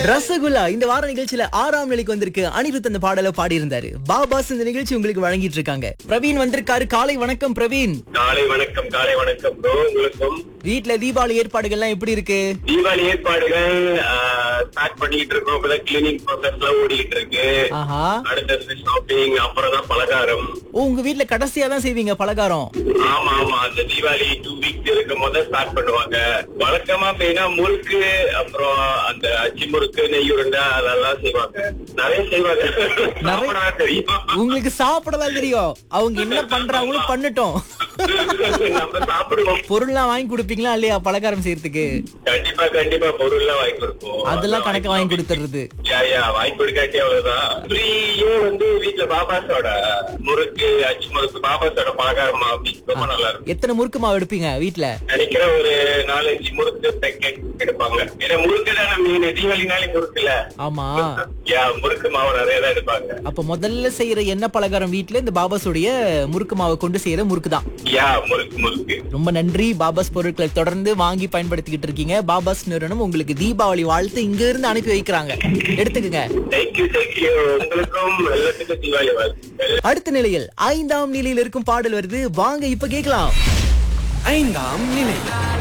ரசகுல்லா இந்த வார நிகழ்ச்சியில ஆறாம் நிலைக்கு வந்திருக்கு அனிருத் அந்த பாடலை பாடியிருந்தாரு பாபாஸ் இந்த நிகழ்ச்சி உங்களுக்கு வழங்கிட்டு இருக்காங்க பிரவீன் வந்திருக்காரு காலை வணக்கம் பிரவீன் காலை வணக்கம் காலை வணக்கம் ப்ரோ உங்களுக்கும் வீட்ல தீபாவளி ஏற்பாடுகள்லாம் எப்படி இருக்கு தீபாவளி ஏற்பாடுகள் ஸ்டார்ட் பண்ணிட்டு இருக்கோம் இப்பதான் கிளீனிங் ப்ராசஸ் எல்லாம் ஓடிட்டு இருக்கு ஆஹா அடுத்தது ஷாப்பிங் அப்புறம் தான் பலகாரம் ஓ உங்க வீட்ல கடைசியா தான் செய்வீங்க பலகாரம் ஆமா ஆமா அந்த தீபாவளி டூ வீக்ஸ் இருக்கும் போது ஸ்டார்ட் பண்ணுவாங்க வழக்கமா மெயினா முறுக்கு அப்புறம் அந்த அச்சி முறுக்கு நெய் உருண்டை அதெல்லாம் செய்வாங்க நிறைய செய்வாங்க சாப்பிடதான் தெரியும் உங்களுக்கு சாப்பிடலாம் தெரியும் அவங்க என்ன பண்றாங்களோ பண்ணட்டும் நம்ம சாப்பிடுவோம் பொருள்லாம் வாங்கி கொடுப்பீங்களா இல்லையா பலகாரம் செய்யறதுக்கு கண்டிப்பா கண்டிப்பா பொருள் எல்லாம் வாங்கி கொடுப்போம் அதெல்லாம் கணக்கு வாங்கி கொடுத்துறது யா யா வாங்கி கொடுக்காட்டி அவ்வளவுதான் ஃப்ரீயே வந்து வீட்டுல பாபாஸோட முறுக்கு அச்சு முறுக்கு பாபாஸோட பலகாரம் அப்படி ரொம்ப நல்லா இருக்கும் எத்தனை முறுக்கு மாவு எடுப்பீங்க வீட்ல நினைக்கிறேன் ஒரு நாலஞ்சு முறுக்கு பேக்கெட் எடுப்பாங்க ஏன்னா முறுக்கு தானே மீன் தீபாவளினாலே முறுக்குல ஆமா யா முறுக்கு மாவு நிறைய தான் எடுப்பாங்க அப்ப முதல்ல செய்யற எண்ணெய் பலகாரம் வீட்ல இந்த பாபாஸுடைய முறுக்கு மாவை கொண்டு செய்யற முறுக்கு தான் யா முறுக்கு முறுக்கு ரொம்ப நன்றி பாபாஸ் பொருட்களை தொடர்ந்து வாங்கி பயன்படுத்திக்கிட்டு இருக்கீங்க பாபாஸ் நிறுவனம் உங்களுக்கு தீபாவளி வாழ்த்து இங்க இருந்து அனுப்பி வைக்கிறாங்க எடுத்துக்கங்க தேங்க்யூ தேங்க்யூ உங்களுக்கும் எல்லாத்துக்கும் தீபாவளி வாழ்த்துக்கள் அடுத்த நிலையில் ஐந்தாம் நிலையில் இருக்கும் பாடல் வருது வாங்க இப்ப கேட்கலாம் ஐந்தாம் நிலை